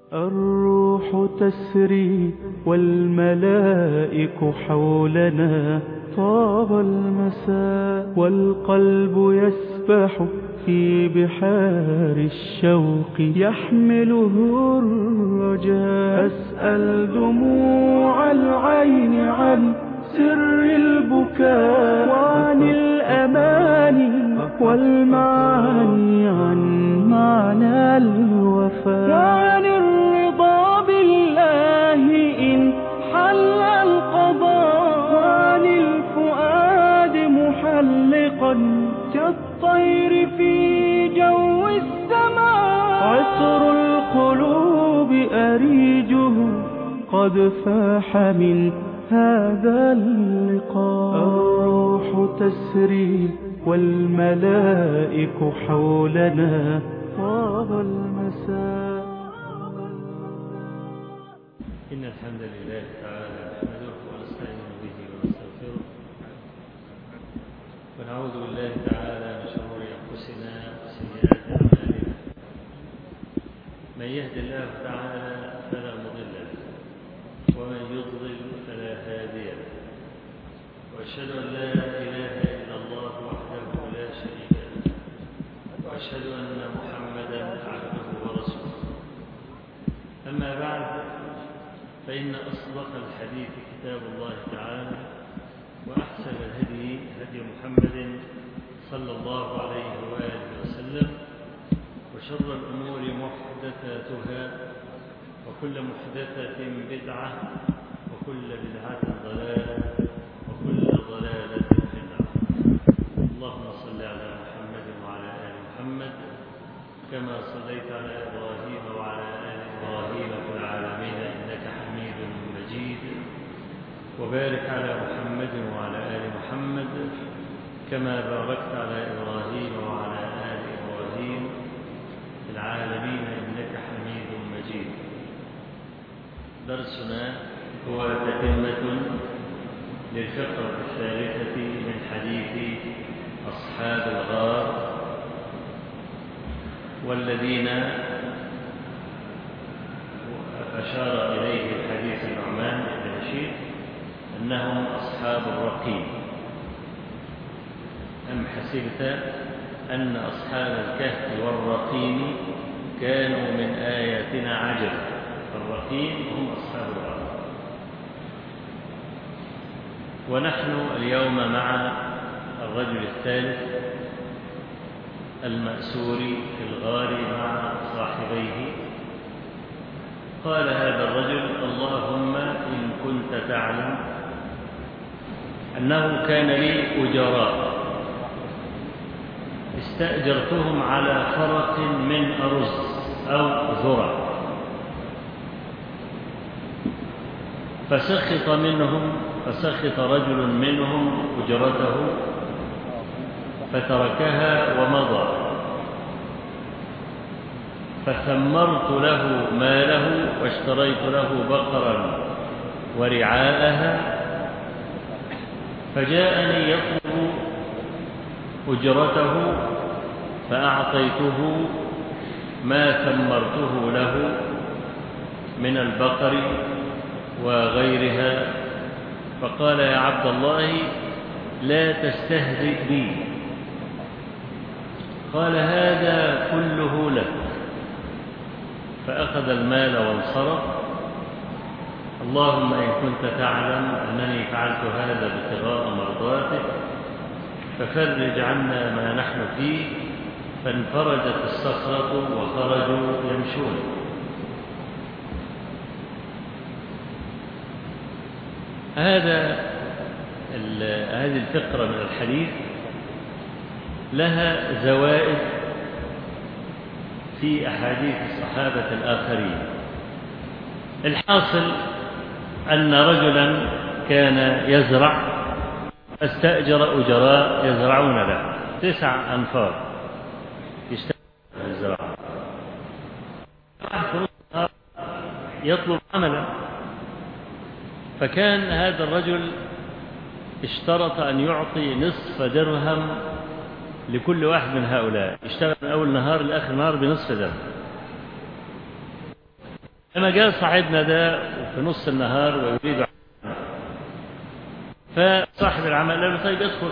الروح تسري والملائك حولنا طاب المساء والقلب يسبح في بحار الشوق يحمله الرجاء أسأل دموع العين عن سر البكاء وعن الأماني والمعاني عن معنى الوفاء وعن الرضا بالله إن حل القضاء وعن الفؤاد محلقا كالطير في جو السماء عطر القلوب أريجه قد فاح من هذا اللقاء الروح تسري والملائك حولنا طاب المساء إن الحمد لله تعالى نحمده ونستعين به ونستغفره ونعوذ بالله تعالى من شرور أنفسنا وسيئات أعمالنا من يهد الله تعالى فلا مضل له ومن يضلل فلا هادي له وأشهد أن لا إله إلا الله وحده لا شريك له وأشهد أن محمدا عبده ورسوله أما بعد فإن أصدق الحديث كتاب الله تعالى وأحسن الهدي هدي محمد صلى الله عليه وآله وسلم وشر الأمور محدثاتها وكل محدثة بدعة وكل بدعة ضلالة وكل ضلالة في النار اللهم صل على محمد وعلى آل محمد كما صليت على إبراهيم وعلى آل إبراهيم في العالمين إنك حميد مجيد وبارك على محمد وعلى آل محمد كما باركت على إبراهيم وعلى آل إبراهيم في العالمين إنك حميد مجيد درسنا هو تتمة للفقرة الثالثة من حديث أصحاب الغار والذين أشار إليه الحديث النعمان بن بشير أنهم أصحاب الرقيم أم حسبت أن أصحاب الكهف والرقيم كانوا من آياتنا عجبا الرقيم هم أصحاب الغار ونحن اليوم مع الرجل الثالث المأسور في الغار مع صاحبيه قال هذا الرجل اللهم إن كنت تعلم أنه كان لي أجراء استأجرتهم على فرق من أرز أو ذرة فسخط منهم فسخط رجل منهم أجرته فتركها ومضى فثمرت له ماله واشتريت له بقرا ورعاءها فجاءني يطلب أجرته فأعطيته ما ثمرته له من البقر وغيرها فقال يا عبد الله لا تستهزئ بي قال هذا كله لك فأخذ المال وانصرف اللهم إن كنت تعلم أنني فعلت هذا ابتغاء مرضاتك ففرج عنا ما نحن فيه فانفرجت الصخرة وخرجوا يمشون هذا هذه الفقرة من الحديث لها زوائد في أحاديث الصحابة الآخرين الحاصل أن رجلا كان يزرع فاستأجر أجراء يزرعون له تسع أنفار يشتغل في الزراعة يطلب عملا فكان هذا الرجل اشترط أن يعطي نصف درهم لكل واحد من هؤلاء يشتغل من أول نهار لآخر نهار بنصف درهم لما جاء صاحبنا ده في نص النهار ويريد فصاحب العمل قال له طيب ادخل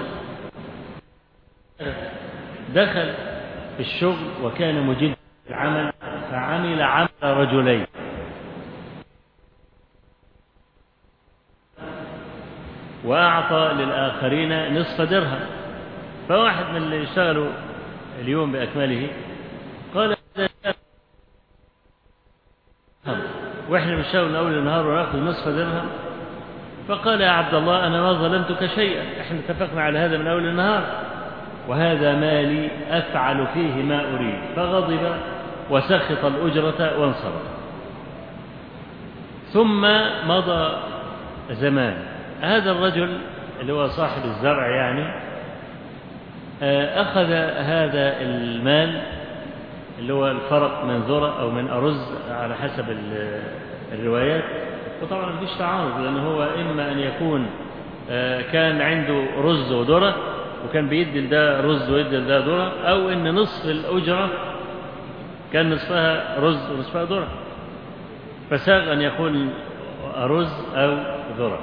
دخل في الشغل وكان مجد العمل فعمل عمل رجلين وأعطى للآخرين نصف درهم فواحد من اللي اشتغلوا اليوم بأكمله قال واحنا بنشتغل من أول النهار وناخذ نصف درهم فقال يا عبد الله أنا ما ظلمتك شيئا احنا اتفقنا على هذا من أول النهار وهذا مالي أفعل فيه ما أريد فغضب وسخط الأجرة وانصرف ثم مضى زمان هذا الرجل اللي هو صاحب الزرع يعني أخذ هذا المال اللي هو الفرق من ذرة أو من أرز على حسب الروايات وطبعا مفيش تعارض لأن هو إما أن يكون كان عنده رز وذرة وكان بيدي ده رز ويدي ده ذرة أو إن نصف الأجرة كان نصفها رز ونصفها ذرة فساغ أن يكون رز أو ذرة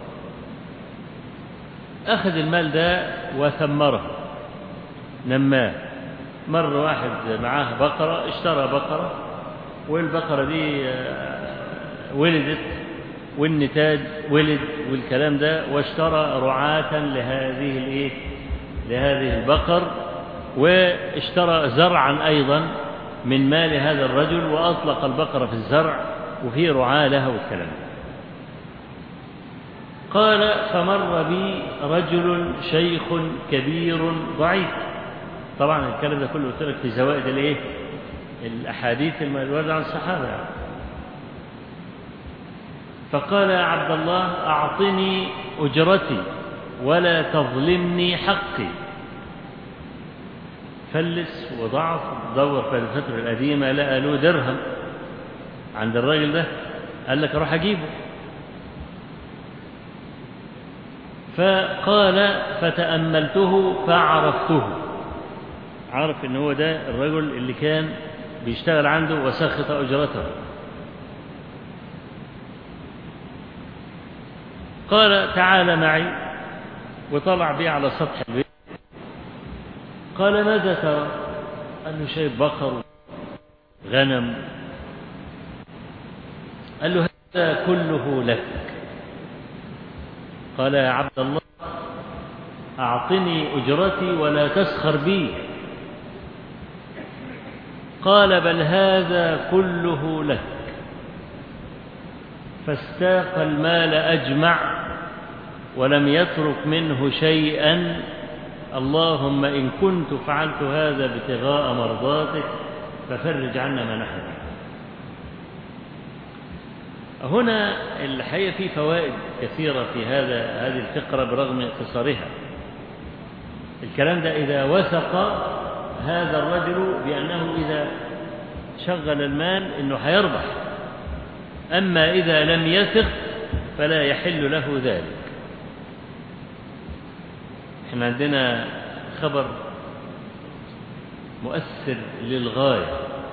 أخذ المال ده وثمره نماه مر واحد معاه بقرة اشترى بقرة والبقرة دي ولدت والنتاج ولد والكلام ده واشترى رعاة لهذه الايه لهذه البقر واشترى زرعا ايضا من مال هذا الرجل واطلق البقرة في الزرع وفي رعاة لها والكلام ده قال فمر بي رجل شيخ كبير ضعيف طبعا الكلام ده كله قلت لك في زوائد الايه الاحاديث الوارده عن الصحابه يعني. فقال يا عبد الله اعطني اجرتي ولا تظلمني حقي فلس وضعف دور في الفترة القديمة لقى له درهم عند الراجل ده قال لك اروح اجيبه فقال فتأملته فعرفته عرف ان هو ده الرجل اللي كان بيشتغل عنده وسخط اجرته قال تعال معي وطلع بي على سطح البيت قال ماذا ترى قال له شايف بقر غنم قال له هذا كله لك قال يا عبد الله أعطني أجرتي ولا تسخر بي قال بل هذا كله لك فاستاق المال أجمع ولم يترك منه شيئا اللهم إن كنت فعلت هذا ابتغاء مرضاتك ففرج عنا ما نحن هنا الحقيقة في فوائد كثيرة في هذا هذه الفقرة برغم اختصارها الكلام ده إذا وثق هذا الرجل بأنه إذا شغل المال أنه هيربح أما إذا لم يثق فلا يحل له ذلك احنا عندنا خبر مؤثر للغاية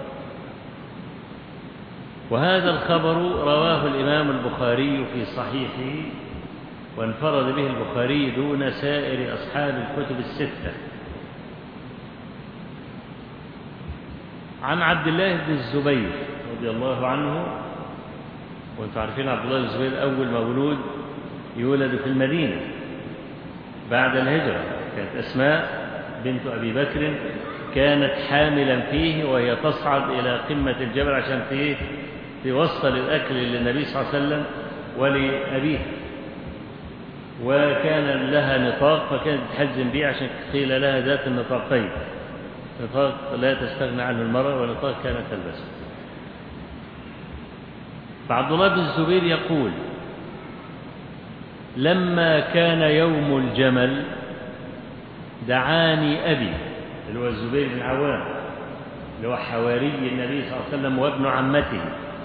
وهذا الخبر رواه الإمام البخاري في صحيحه وانفرد به البخاري دون سائر أصحاب الكتب الستة عن عبد الله بن الزبير رضي الله عنه وانتم عارفين عبد الله بن الزبير أول مولود يولد في المدينة بعد الهجرة كانت أسماء بنت أبي بكر كانت حاملا فيه وهي تصعد إلى قمة الجبل عشان توصل الأكل للنبي صلى الله عليه وسلم ولأبيه وكان لها نطاق فكانت تحزم به عشان قيل لها ذات النطاقين نطاق لا تستغنى عنه المرأة ونطاق كانت تلبسه فعبد الله بن الزبير يقول لما كان يوم الجمل دعاني أبي اللي هو الزبير بن عوام اللي هو حواري النبي صلى الله عليه وسلم وابن عمته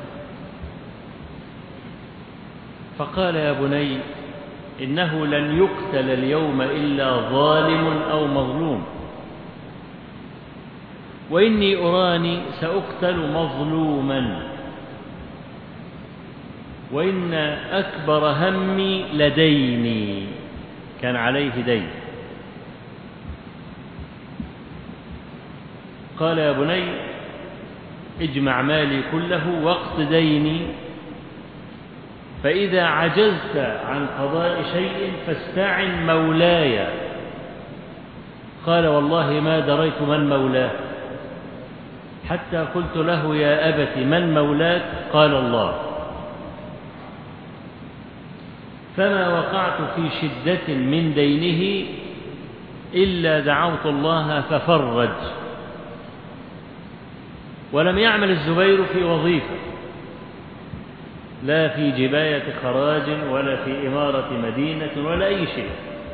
فقال يا بني إنه لن يقتل اليوم إلا ظالم أو مظلوم وإني أراني سأقتل مظلوما وإن أكبر همي لديني كان عليه دين قال يا بني اجمع مالي كله واقض ديني فإذا عجزت عن قضاء شيء فاستعن مولاي قال والله ما دريت من مولاه حتى قلت له يا أبت من مولاك قال الله فما وقعت في شدة من دينه إلا دعوت الله ففرج ولم يعمل الزبير في وظيفة لا في جباية خراج ولا في إمارة مدينة ولا أي شيء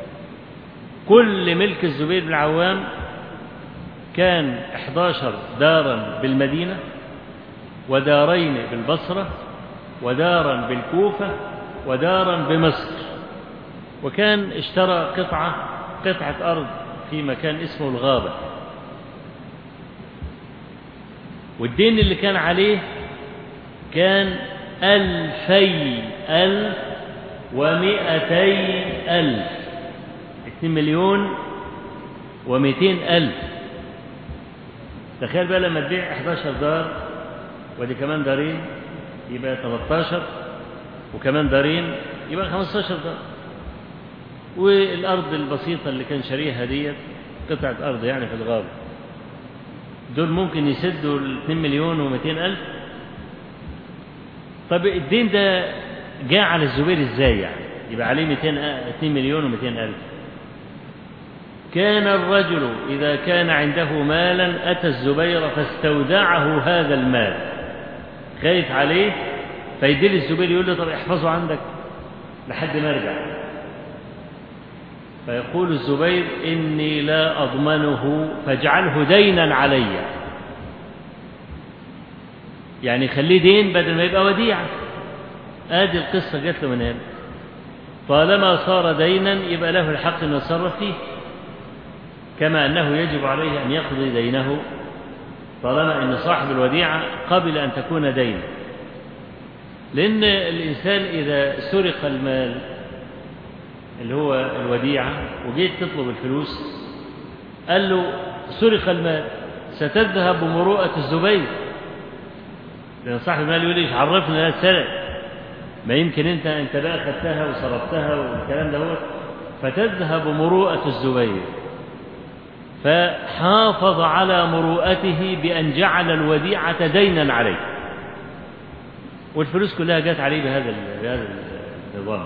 كل ملك الزبير بن العوام كان 11 دارا بالمدينة ودارين بالبصرة ودارا بالكوفة ودارا بمصر وكان اشترى قطعة قطعة أرض في مكان اسمه الغابة والدين اللي كان عليه كان ألفي ألف ومئتي ألف اتنين مليون ومئتين ألف تخيل بقى لما تبيع 11 دار ودي كمان دارين يبقى 13 وكمان دارين يبقى 15 دار والأرض البسيطة اللي كان شاريها ديت قطعة أرض يعني في الغابة دول ممكن يسدوا ال 2 مليون و200 ألف طب الدين ده جاء على الزبير ازاي يعني يبقى عليه 200 2 مليون و200 ألف كان الرجل إذا كان عنده مالا أتى الزبير فاستودعه هذا المال خايف عليه فيدير الزبير يقول له طب احفظه عندك لحد ما ارجع فيقول الزبير إني لا أضمنه فاجعله دينا علي يعني خليه دين بدل ما يبقى وديعة آدي القصة جات له من هنا طالما صار دينا يبقى له الحق أن يتصرف فيه كما أنه يجب عليه أن يقضي دينه طالما أن صاحب الوديعة قبل أن تكون دينا لأن الإنسان إذا سرق المال اللي هو الوديعة وجيت تطلب الفلوس قال له سرق المال ستذهب مروءة الزبير لأن صاحب المال يقول لي عرفنا لا سرق ما يمكن أنت أنت بقى خدتها وصرفتها والكلام ده هو فتذهب مروءة الزبير فحافظ على مروءته بأن جعل الوديعة دينا عليه والفلوس كلها جت عليه بهذا بهذا النظام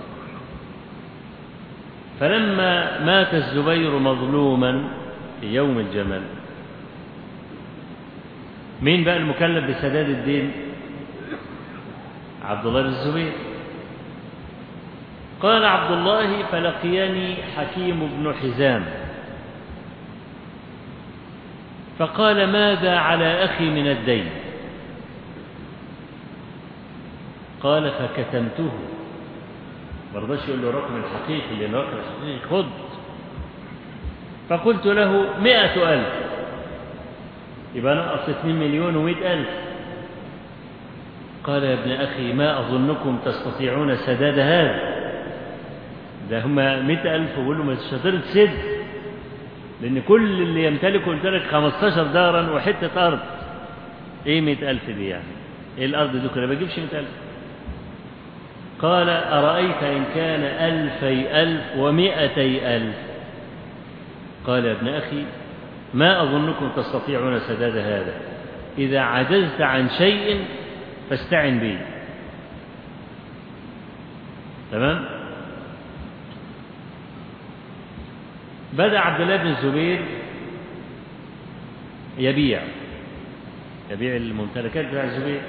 فلما مات الزبير مظلوما في يوم الجمل مين بقى المكلف بسداد الدين عبد الله بن الزبير قال عبد الله فلقيني حكيم بن حزام فقال ماذا على أخي من الدين قال فكتمته ما رضاش يقول له الرقم الحقيقي لأن الرقم الحقيقي خد فقلت له مئة ألف يبقى نقص اثنين مليون ومئة ألف قال يا ابن أخي ما أظنكم تستطيعون سداد هذا ده هما مئة ألف وقول له مش هتقدر تسد لأن كل اللي يمتلكه قلت لك 15 دارا وحتة أرض إيه مئة ألف دي يعني إيه الأرض دي كلها ما بجيبش مئة ألف قال أرأيت إن كان ألفي ألف ومئتي ألف قال يا ابن أخي ما أظنكم تستطيعون سداد هذا إذا عجزت عن شيء فاستعن بي تمام بدأ عبد الله بن الزبير يبيع يبيع الممتلكات بتاع الزبير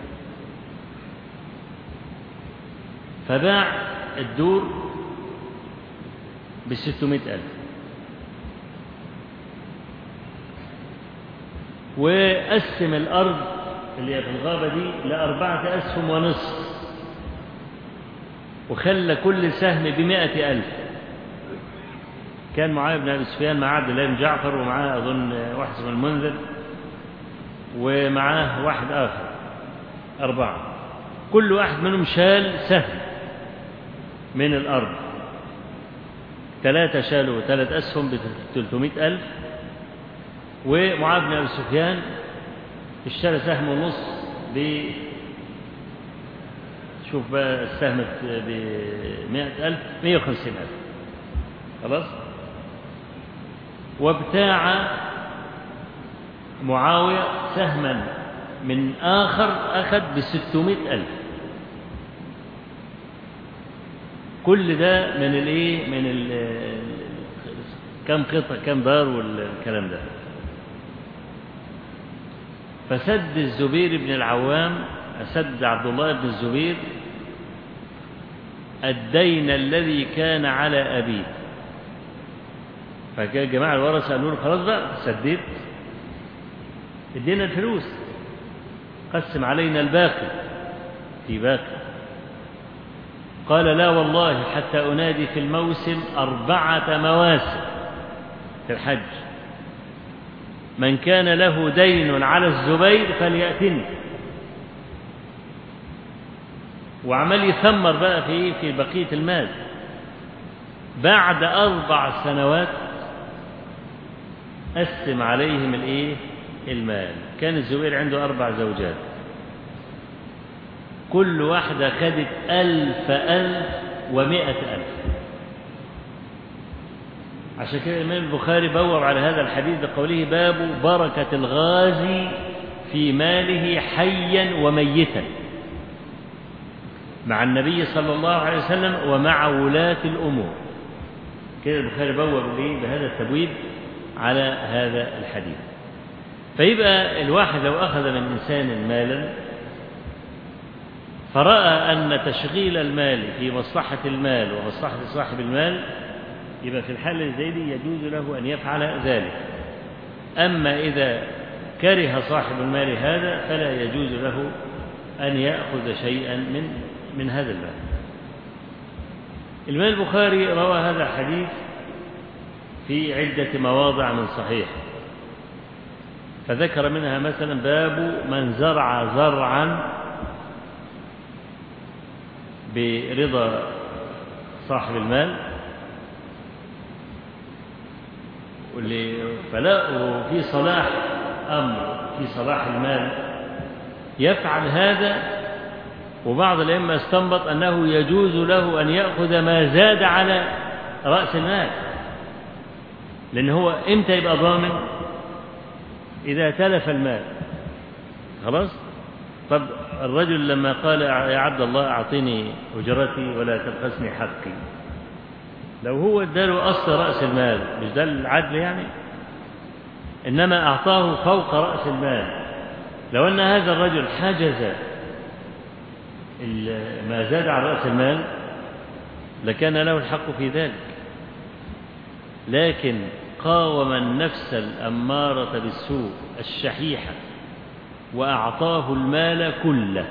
فباع الدور بستمائة ألف وقسم الأرض اللي هي في الغابة دي لأربعة أسهم ونصف وخلى كل سهم بمائة ألف كان معاوية بن أبي سفيان مع عبد الله بن جعفر ومعاه أظن واحد اسمه المنذر ومعاه واحد آخر أربعة فكل واحد منهم شال سهم من الأرض ثلاثة شالوا ثلاث أسهم ب 300 ألف ومعاذ بن أبي سفيان اشترى سهم ونص ب شوف بقى السهم ب 100 ألف 150 ألف خلاص وابتاع معاوية سهما من آخر أخذ بستمائة ألف كل ده من الايه من ال كم قطع كم دار والكلام ده فسد الزبير بن العوام سد عبد الله بن الزبير الدين الذي كان على أبيه فكان جماعة الورثة قالوا له خلاص بقى سديت ادينا الفلوس قسم علينا الباقي في باقي قال لا والله حتى أنادي في الموسم أربعة مواسم في الحج من كان له دين على الزبير فليأتني وعمل يثمر بقى في في بقية المال بعد أربع سنوات قسم عليهم الإيه المال كان الزبير عنده أربع زوجات كل واحدة خدت ألف ألف ومائة ألف عشان كده الإمام البخاري بور على هذا الحديث بقوله باب بركة الغازي في ماله حيا وميتا مع النبي صلى الله عليه وسلم ومع ولاة الأمور كده البخاري بور بهذا التبويب على هذا الحديث فيبقى الواحد لو أخذ من إنسان مالا فرأى أن تشغيل المال في مصلحة المال ومصلحة صاحب المال يبقى في الحالة زي دي يجوز له أن يفعل ذلك أما إذا كره صاحب المال هذا فلا يجوز له أن يأخذ شيئا من من هذا المال الإمام البخاري روى هذا الحديث في عدة مواضع من صحيح فذكر منها مثلا باب من زرع زرعا برضا صاحب المال فلا في صلاح أمر في صلاح المال يفعل هذا وبعض الأئمة استنبط أنه يجوز له أن يأخذ ما زاد على رأس المال لأن هو إمتى يبقى ضامن إذا تلف المال خلاص طب الرجل لما قال يا عبد الله أعطني أجرتي ولا تبخسني حقي لو هو اداله أصل رأس المال مش ده العدل يعني إنما أعطاه فوق رأس المال لو أن هذا الرجل حجز ما زاد على رأس المال لكان له الحق في ذلك لكن قاوم النفس الأمارة بالسوء الشحيحة وأعطاه المال كله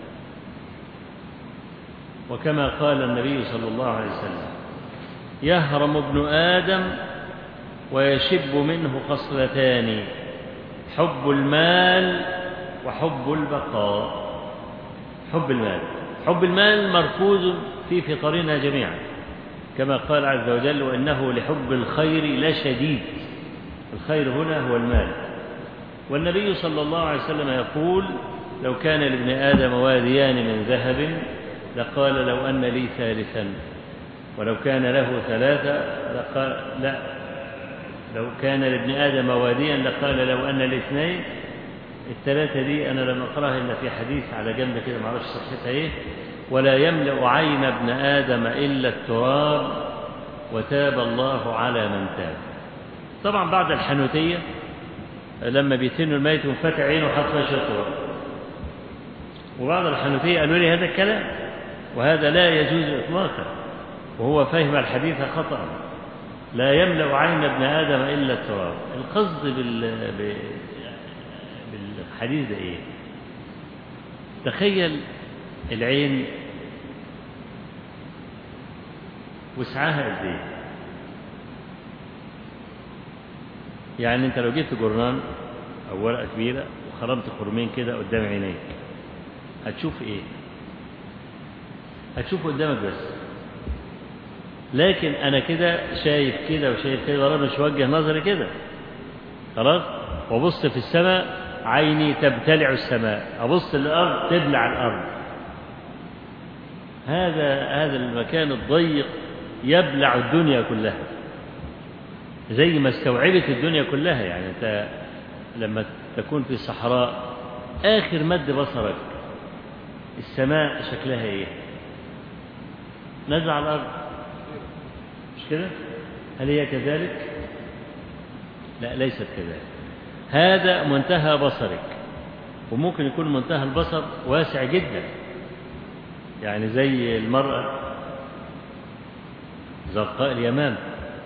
وكما قال النبي صلى الله عليه وسلم يهرم ابن آدم ويشب منه خصلتان حب المال وحب البقاء حب المال حب المال مركوز في فطرنا جميعا كما قال عز وجل وإنه لحب الخير لشديد الخير هنا هو المال والنبي صلى الله عليه وسلم يقول لو كان لابن آدم واديان من ذهب لقال لو أن لي ثالثا ولو كان له ثلاثة لقال لا لو كان لابن آدم واديا لقال لو أن لي اثنين الثلاثة دي أنا لم أقرأها إلا في حديث على جنب كده ما أعرفش صحتها إيه ولا يملأ عين ابن آدم إلا التراب وتاب الله على من تاب طبعا بعد الحنوتية لما بيتنوا الميت وفتح عينه وحط فيها شوية تراب وبعض الحنوتية قالوا لي هذا الكلام وهذا لا يجوز إطلاقا وهو فهم الحديث خطأ لا يملأ عين ابن آدم إلا التراب القصد بال... بالحديث ده إيه تخيل العين وسعها قد ايه يعني انت لو جبت جرنان او ورقه كبيره وخرمت خرمين كده قدام عينيك هتشوف ايه هتشوف قدامك بس لكن أنا كده شايف كده وشايف كده وأنا مش وجه نظري كده خلاص وبص في السماء عيني تبتلع السماء أبص للأرض تبلع الأرض هذا هذا المكان الضيق يبلع الدنيا كلها زي ما استوعبت الدنيا كلها يعني أنت لما تكون في صحراء آخر مد بصرك السماء شكلها إيه نزل على الأرض مش كده هل هي كذلك لا ليست كذلك هذا منتهى بصرك وممكن يكون منتهى البصر واسع جدا يعني زي المرأة زرقاء اليمامة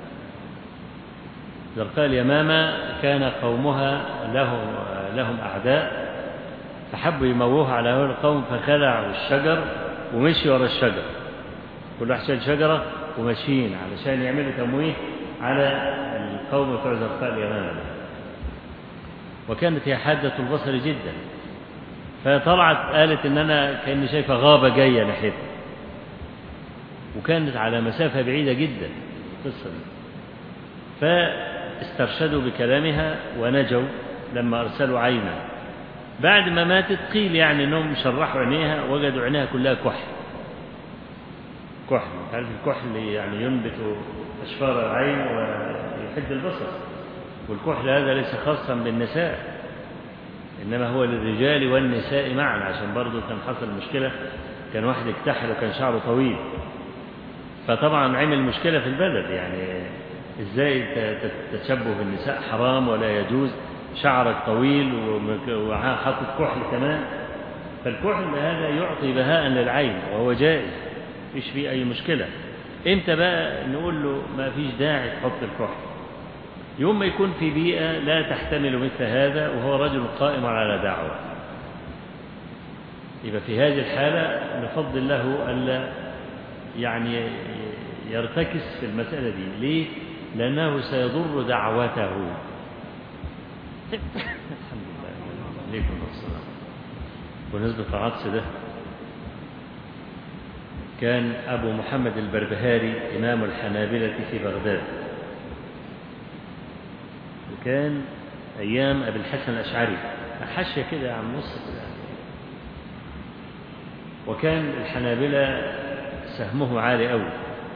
زرقاء اليمامة كان قومها لهم لهم أعداء فحبوا يمووها على هؤلاء القوم فخلعوا الشجر ومشي ورا الشجر كل واحد شال شجرة وماشيين علشان يعملوا تمويه على القوم بتوع زرقاء اليمامة وكانت هي حادة البصر جدا فطلعت قالت ان انا كاني شايفه غابه جايه ناحيتها وكانت على مسافه بعيده جدا القصه دي فاسترشدوا بكلامها ونجوا لما ارسلوا عينا بعد ما ماتت قيل يعني انهم شرحوا عينيها وجدوا عينيها كلها كحل كحل عارف الكحل يعني ينبت اشفار العين ويحد البصر والكحل هذا ليس خاصا بالنساء إنما هو للرجال والنساء معا عشان برضه كان حصل مشكلة كان واحد اكتحل وكان شعره طويل فطبعا عمل مشكلة في البلد يعني ازاي تتشبه بالنساء حرام ولا يجوز شعرك طويل وحاطط كحل كمان فالكحل هذا يعطي بهاء للعين وهو جائز مفيش فيه أي مشكلة امتى بقى نقول له ما فيش داعي تحط الكحل يوم ما يكون في بيئة لا تحتمل مثل هذا وهو رجل قائم على دعوة يبقى في هذه الحالة نفضل له ألا يعني يرتكس في المسألة دي ليه؟ لأنه سيضر دعوته الحمد لله عليكم السلام بالنسبة للعطس ده كان أبو محمد البربهاري إمام الحنابلة في بغداد وكان أيام أبي الحسن الأشعري حاشية كده يا عم نص كده وكان الحنابلة سهمه عالي أوي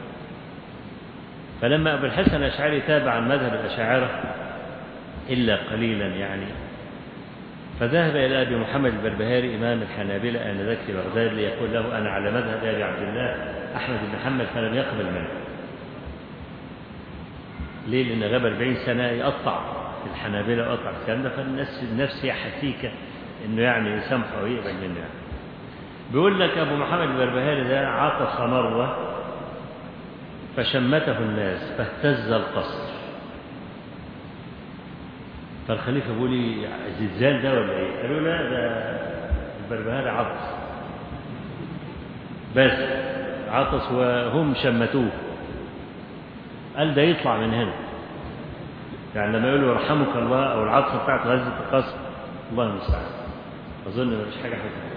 فلما أبو الحسن الأشعري تابع عن مذهب الأشاعرة إلا قليلا يعني فذهب إلى أبي محمد البربهاري إمام الحنابلة آنذاك في بغداد ليقول له أنا على مذهب أبي عبد الله أحمد بن محمد فلم يقبل منه ليه؟ لأن غاب 40 سنة يقطع في الحنابلة وقطع الكلام ده فالناس النفس حسيكة إنه يعني يسامحه ويقبل منه يعني. بيقول لك أبو محمد البربهاري ده عطس مرة فشمته الناس فاهتز القصر فالخليفة بيقول لي زلزال ده ولا إيه؟ قالوا لا ده البربهاري عطس بس عطس وهم شمتوه قال ده يطلع من هنا يعني لما يقولوا يرحمك الله او العطسه بتاعت غزه القصر الله المستعان اظن مفيش حاجه حلوه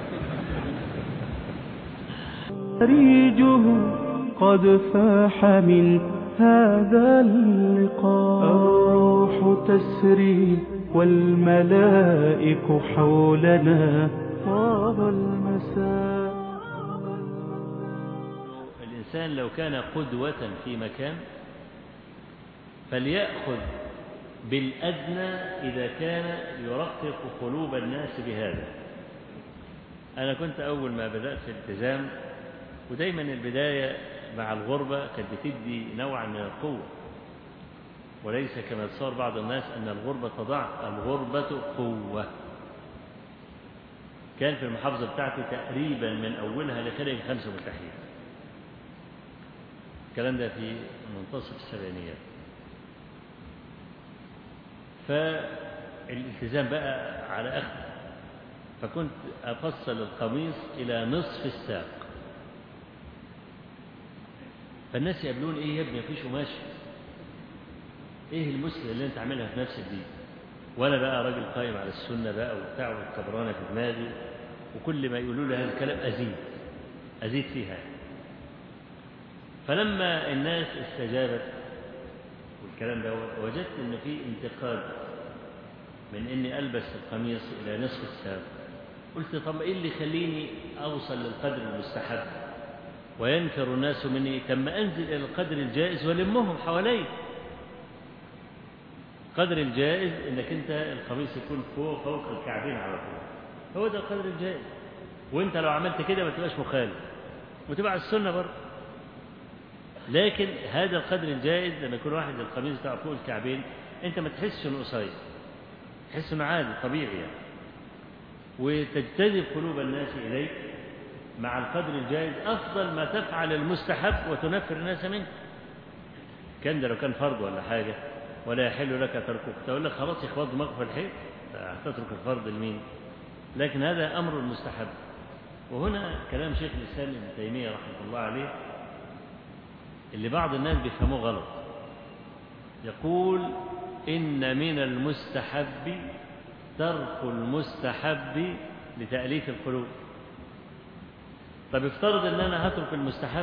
ريجه قد فاح من هذا اللقاء الروح تسري والملائك حولنا طاب المساء الإنسان لو كان قدوة في مكان فليأخذ بالأدنى إذا كان يرقق قلوب الناس بهذا أنا كنت أول ما بدأت في الالتزام ودايما البداية مع الغربة كانت بتدي نوعا من القوة وليس كما يتصور بعض الناس أن الغربة تضعف الغربة قوة كان في المحافظة بتاعتي تقريبا من أولها لآخرها خمسة ملتحين الكلام ده في منتصف السبعينيات فالالتزام بقى على أخذ فكنت أفصل القميص إلى نصف الساق فالناس يقابلون إيه يا ابني مفيش قماش إيه المسلم اللي أنت عاملها في نفسك دي وأنا بقى راجل قائم على السنة بقى وبتاع والكبرانة في دماغي وكل ما يقولوا لي هذا الكلام أزيد أزيد فيها فلما الناس استجابت والكلام ده وجدت ان في انتقاد من اني البس القميص الى نصف الساق قلت طب ايه اللي يخليني اوصل للقدر المستحب وينكر الناس مني طب انزل الى القدر الجائز والمهم حوالي القدر الجائز انك انت القميص يكون فوق فوق الكعبين على طول هو ده القدر الجائز وانت لو عملت كده ما تبقاش مخالف وتبقى على السنه برضه لكن هذا القدر الجائز لما يكون واحد القميص بتاعه فوق الكعبين انت ما تحسش انه قصير تحس انه عادي طبيعي يعني وتجتذب قلوب الناس اليك مع القدر الجائز افضل ما تفعل المستحب وتنفر الناس منه كان ده لو كان فرض ولا حاجه ولا يحل لك تركه تقول لك خلاص يخبط دماغك في الحيط هتترك الفرض لمين لكن هذا امر مستحب وهنا كلام شيخ الاسلام ابن تيميه رحمه الله عليه اللي بعض الناس بيفهموه غلط يقول إن من المستحب ترك المستحب لتأليف القلوب طب افترض ان انا هترك المستحب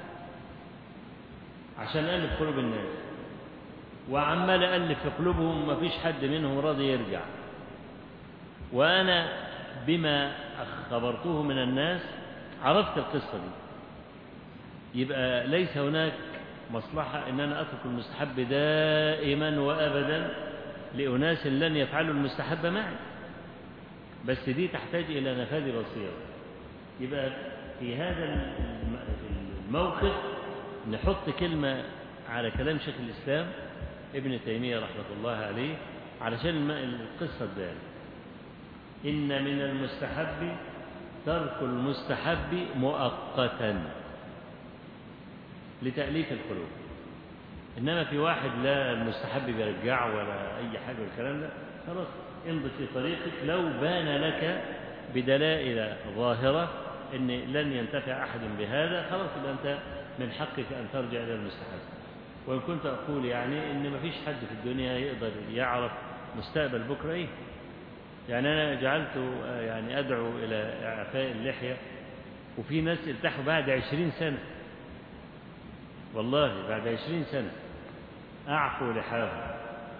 عشان ألف قلوب الناس وعمال ألف في قلوبهم ما فيش حد منهم راضي يرجع وأنا بما خبرته من الناس عرفت القصة دي يبقى ليس هناك مصلحة أن أنا أترك المستحب دائما وأبدا لأناس لن يفعلوا المستحب معي بس دي تحتاج إلى نفاذ بصيرة يبقى في هذا الموقف نحط كلمة على كلام شيخ الإسلام ابن تيمية رحمة الله عليه علشان القصة تبان إن من المستحب ترك المستحب مؤقتا لتأليف القلوب إنما في واحد لا المستحب بيرجعه ولا أي حاجة والكلام ده خلاص امضي في طريقك لو بان لك بدلائل ظاهرة أن لن ينتفع أحد بهذا خلاص يبقى أنت من حقك أن ترجع إلى المستحب وإن كنت أقول يعني إن ما فيش حد في الدنيا يقدر يعرف مستقبل بكرة إيه يعني أنا جعلت يعني أدعو إلى إعفاء اللحية وفي ناس التحوا بعد عشرين سنة والله بعد عشرين سنة أعفو لحاهم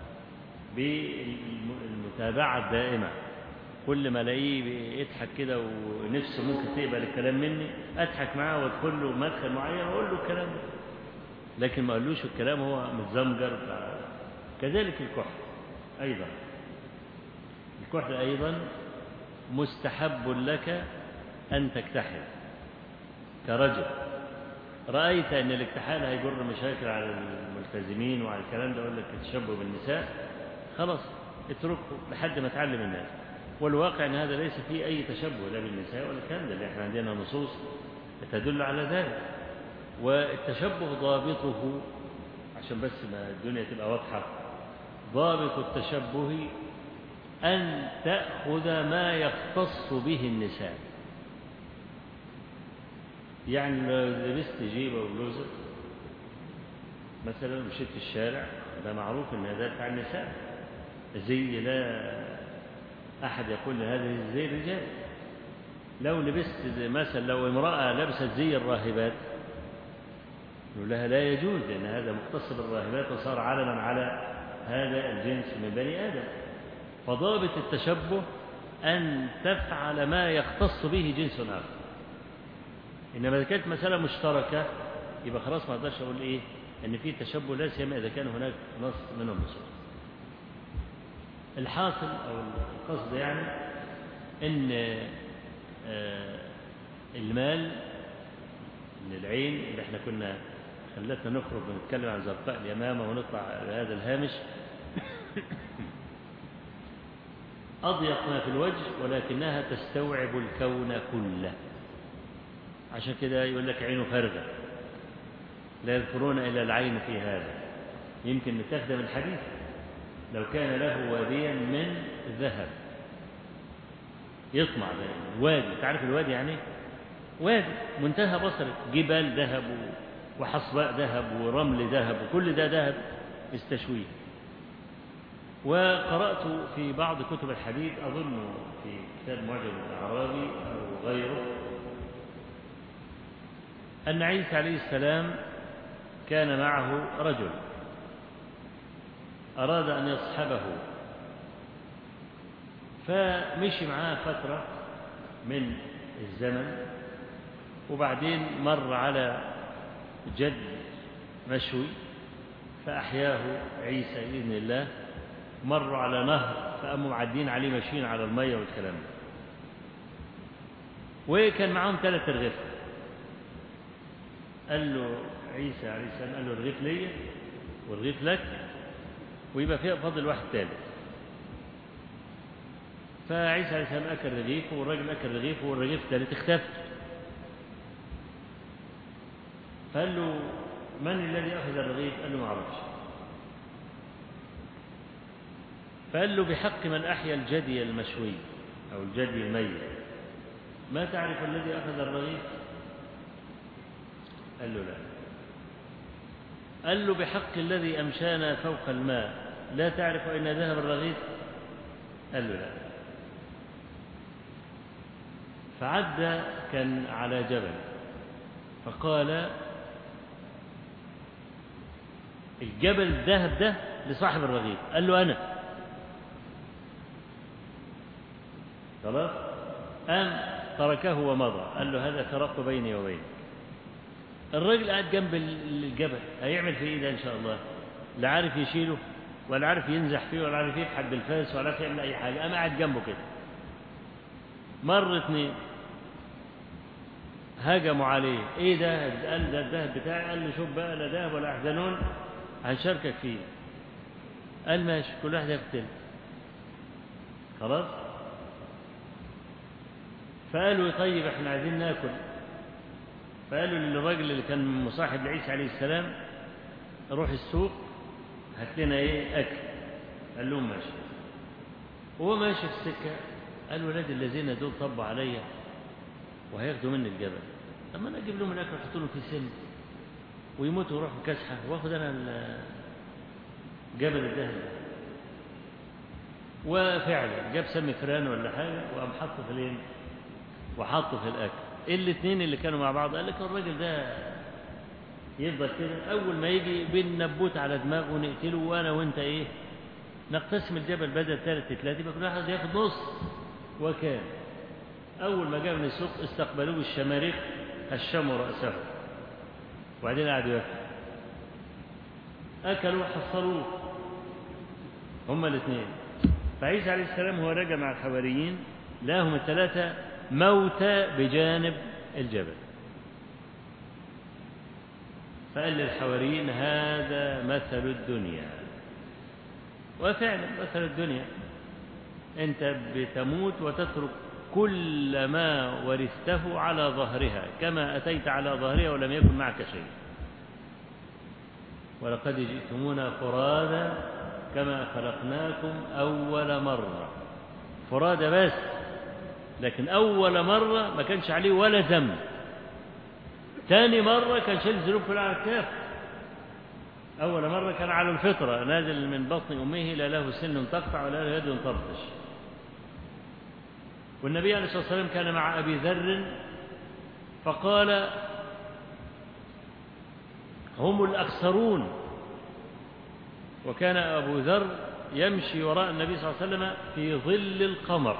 بالمتابعة الدائمة كل ما الاقيه يضحك كده ونفسه ممكن تقبل الكلام مني اضحك معاه وادخل له مدخل معين واقول له الكلام ده لكن ما اقولوش الكلام هو متزمجر كذلك الكحل ايضا الكحل ايضا مستحب لك ان تكتحل كرجل رأيت أن الاكتحال هيجر مشاكل على الملتزمين وعلى الكلام ده يقول لك التشبه بالنساء خلاص اتركه لحد ما تعلم الناس والواقع أن هذا ليس فيه أي تشبه لا بالنساء ولا الكلام ده اللي احنا عندنا نصوص تدل على ذلك والتشبه ضابطه عشان بس ما الدنيا تبقى واضحة ضابط التشبه أن تأخذ ما يختص به النساء يعني لو لبست جيبة وبلوزة مثلا مشيت في الشارع ده معروف ان هذا بتاع النساء زي لا احد يقول هذه زي الرجال لو لبست مثلا لو امرأة لبست زي الراهبات نقول لها لا يجوز لأن هذا مختص بالراهبات وصار علما على هذا الجنس من بني آدم فضابط التشبه أن تفعل ما يختص به جنس آخر إنما إذا كانت مسألة مشتركة يبقى خلاص ما أقدرش أقول إيه إن في تشبه لا سيما إذا كان هناك نص من النصوص الحاصل أو القصد يعني إن المال من العين اللي احنا كنا خلتنا نخرج ونتكلم عن زرقاء اليمامة ونطلع على هذا الهامش أضيق ما في الوجه ولكنها تستوعب الكون كله عشان كده يقول لك عينه فارغة لا يذكرون إلا العين في هذا يمكن نستخدم الحديث لو كان له واديا من ذهب يطمع دائما وادي تعرف الوادي يعني وادي منتهى بصرك جبال ذهب وحصباء ذهب ورمل ذهب وكل ده ذهب استشويه وقرأت في بعض كتب الحديث أظن في كتاب معجم الأعرابي أو غيره أن عيسى عليه السلام كان معه رجل أراد أن يصحبه فمشي معاه فترة من الزمن وبعدين مر على جد مشوي فأحياه عيسى بإذن الله مروا على نهر فقاموا معدين عليه ماشيين على المية والكلام ده وكان معاهم ثلاث رغيف قال له عيسى عليه السلام قال له الرغيف ليا والرغيف لك ويبقى فيها فاضل واحد ثالث فعيسى عليه السلام أكل رغيف والراجل أكل رغيف والرغيف الثالث اختفى فقال له من الذي أخذ الرغيف؟ قال له ما أعرفش فقال له بحق من أحيا الجدي المشوي أو الجدي الميت ما تعرف الذي أخذ الرغيف؟ قال له لا قال له بحق الذي أمشانا فوق الماء لا تعرف أين ذهب الرغيف؟ قال له لا فعدى كان على جبل فقال الجبل الذهب ده لصاحب الرغيف قال له أنا خلاص قام تركه ومضى قال له هذا فراق بيني وبينك الراجل قاعد جنب الجبل هيعمل في ايه ده ان شاء الله لا عارف يشيله ولا عارف ينزح فيه ولا عارف يبحث بالفاس ولا عارف يعمل اي حاجه قام قاعد جنبه كده مر اتنين هجموا عليه ايه ده قال ده الذهب بتاعي قال له شوف بقى لا ذهب ولا احزنون هنشاركك فيه قال ماشي كل واحد يقتل خلاص فقالوا طيب احنا عايزين ناكل فقالوا للراجل اللي كان مصاحب لعيسى عليه السلام روح السوق هات لنا ايه اكل قال لهم ماشي وهو ماشي في السكه قال ولاد الذين دول طبوا عليا وهياخدوا مني الجبل طب ما انا اجيب لهم الاكل واحط لهم في سن ويموتوا ويروحوا كسحه واخد انا جبل الذهب وفعلا جاب سم فران ولا حاجه وقام حطه في الين وحطه في الاكل الاثنين اللي كانوا مع بعض قال لك الراجل ده يفضل كده اول ما يجي بالنبوت على دماغه نقتله وانا وانت ايه نقتسم الجبل بدل ثلاث ثلاثة يبقى كل واحد ياخد نص وكان أول ما جاء من السوق استقبلوه بالشماريخ هشموا رأسه وبعدين قعدوا ياكلوا أكلوا وحصلوه هما الاثنين فعيسى عليه السلام هو راجع مع الحواريين لاهم الثلاثة موتى بجانب الجبل فقال للحواريين هذا مثل الدنيا وفعلا مثل الدنيا أنت بتموت وتترك كل ما ورثته على ظهرها كما أتيت على ظهرها ولم يكن معك شيء ولقد جئتمونا فرادا كما خلقناكم أول مرة فرادا بس لكن أول مرة ما كانش عليه ولا ذنب ثاني مرة كان شايل ذنوب كلها على الكاف أول مرة كان على الفطرة نازل من بطن أمه لا له سن تقطع ولا له يد تبطش والنبي عليه الصلاة والسلام كان مع أبي ذر فقال هم الأكثرون وكان أبو ذر يمشي وراء النبي صلى الله عليه وسلم في ظل القمر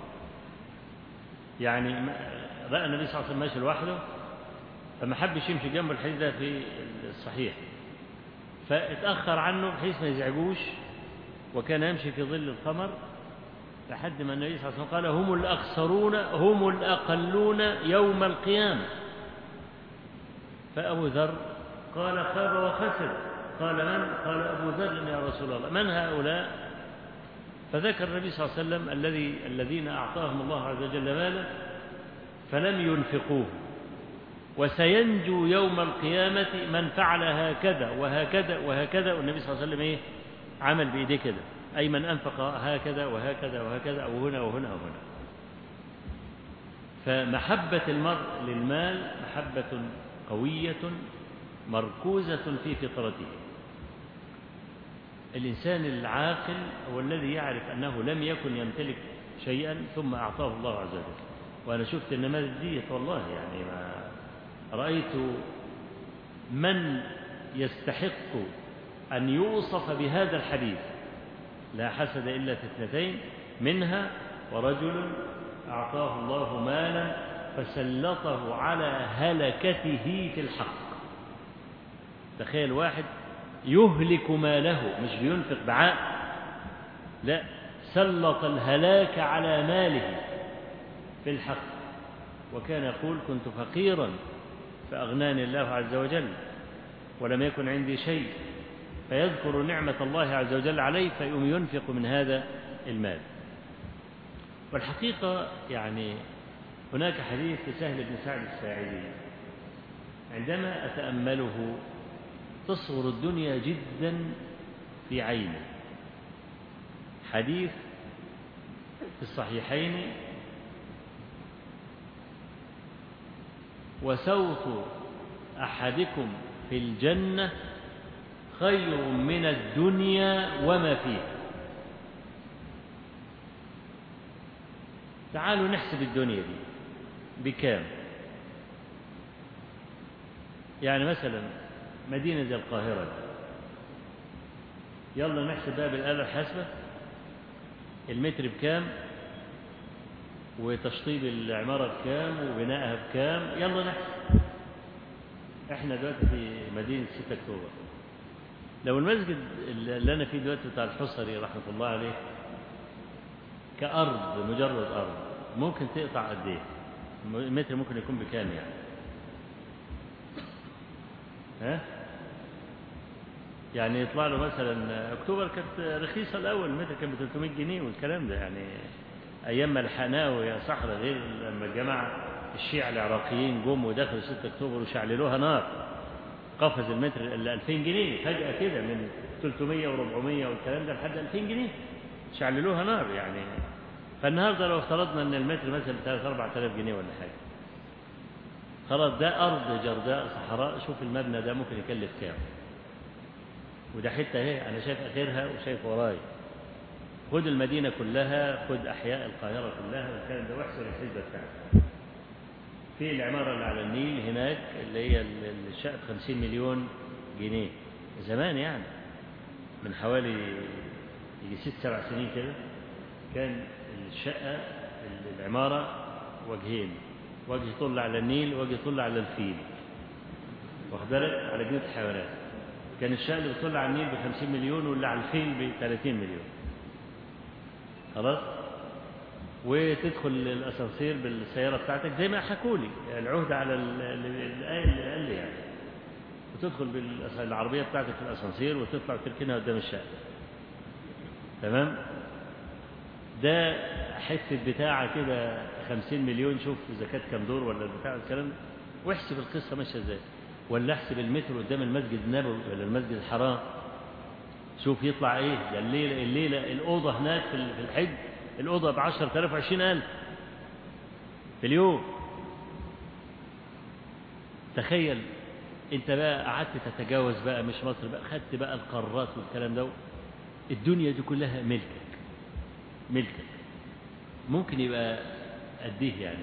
يعني رأى النبي صلى الله عليه وسلم ماشي لوحده فما حبش يمشي جنبه الحديث ده في الصحيح فاتأخر عنه بحيث ما يزعجوش وكان يمشي في ظل القمر لحد ما النبي صلى الله عليه وسلم قال هم الأخسرون هم الأقلون يوم القيامة فأبو ذر قال خاب وخسر قال من؟ قال أبو ذر يا رسول الله من هؤلاء؟ فذكر النبي صلى الله عليه وسلم الذي الذين أعطاهم الله عز وجل مالا فلم ينفقوه وسينجو يوم القيامة من فعل هكذا وهكذا وهكذا والنبي صلى الله عليه وسلم إيه؟ عمل بإيديه كده أي من أنفق هكذا وهكذا وهكذا أو هنا وهنا وهنا فمحبة المرء للمال محبة قوية مركوزة في فطرته الإنسان العاقل هو الذي يعرف أنه لم يكن يمتلك شيئا ثم أعطاه الله عز وجل وأنا شفت النماذج دي والله يعني ما رأيت من يستحق أن يوصف بهذا الحديث لا حسد إلا في اثنتين منها ورجل أعطاه الله مالا فسلطه على هلكته في الحق تخيل واحد يهلك ماله مش بينفق بعاء لا سلط الهلاك على ماله في الحق وكان يقول كنت فقيرا فأغناني الله عز وجل ولم يكن عندي شيء فيذكر نعمة الله عز وجل عليه فيقوم ينفق من هذا المال والحقيقة يعني هناك حديث لسهل بن سعد الساعدي عندما أتأمله تصغر الدنيا جدا في عينه حديث في الصحيحين وسوط أحدكم في الجنة خير من الدنيا وما فيها تعالوا نحسب الدنيا دي بكام يعني مثلا مدينة زي القاهرة دي. يلا نحسب بقى بالآلة الحاسبة المتر بكام وتشطيب العمارة بكام وبنائها بكام يلا نحسب احنا دلوقتي في مدينة 6 اكتوبر لو المسجد اللي انا فيه دلوقتي بتاع الحصري رحمة الله عليه كأرض مجرد أرض ممكن تقطع قد ايه المتر ممكن يكون بكام يعني ها يعني يطلع له مثلا اكتوبر كانت رخيصه الاول المتر كان ب 300 جنيه والكلام ده يعني ايام ما لحقناه ويا صحراء غير لما الجماعه الشيعة العراقيين جم ودخلوا 6 اكتوبر وشعللوها نار قفز المتر ال 2000 جنيه فجأة كده من 300 و400 والكلام ده لحد 2000 جنيه شعللوها نار يعني فالنهارده لو افترضنا ان المتر مثلا 3 4000 جنيه ولا حاجه خلاص ده ارض جرداء صحراء شوف المبنى ده ممكن يكلف كام وده حته اهي انا شايف اخرها وشايف وراي خد المدينه كلها خد احياء القاهره كلها والكلام ده واحسب الحسبه بتاعتك في العماره اللي على النيل هناك اللي هي الشقه ب 50 مليون جنيه زمان يعني من حوالي يجي ست سبع سنين كده كان الشقه العماره وجهين وجه يطل على النيل وجه يطل على الفيل واخد بالك على جنينه الحيوانات كان الشقه اللي بتطل على النيل ب 50 مليون واللي على الفيل ب 30 مليون خلاص وتدخل الاسانسير بالسياره بتاعتك زي ما حكوا لي العهده على الايه اللي قال لي يعني وتدخل بالعربيه بتاعتك في الاسانسير وتطلع وتركنها قدام الشقه تمام ده حته بتاعه كده 50 مليون شوف اذا كانت كام دور ولا البتاع الكلام واحسب القصه ماشيه ازاي ولا احسب المتر قدام المسجد النبوي ولا المسجد الحرام شوف يطلع ايه ده الليله الليله الاوضه هناك في الحج الاوضه ب 10000 و20000 في اليوم تخيل انت بقى قعدت تتجاوز بقى مش مصر بقى خدت بقى القارات والكلام ده الدنيا دي كلها ملكك ملكك ممكن يبقى قد ايه يعني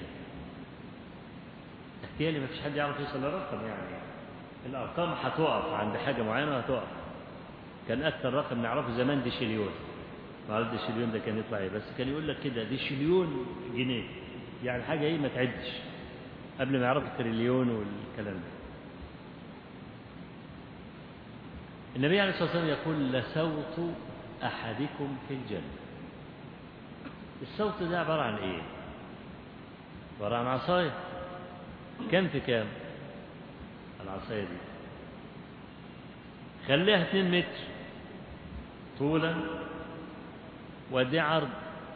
احتيالي ما فيش حد يعرف يوصل لرقم يعني الارقام هتقف عند حاجه معينه هتقف كان اكثر رقم نعرفه زمان دي شليون ما عارف دي شليون ده كان يطلع ايه بس كان يقول لك كده دي شليون جنيه يعني حاجه ايه ما تعدش قبل ما يعرفوا التريليون والكلام ده النبي عليه الصلاه والسلام يقول لسوط احدكم في الجنه الصوت ده عباره عن ايه عباره عن عصايه كم في كام العصايه دي خليها 2 متر طولا ودي عرض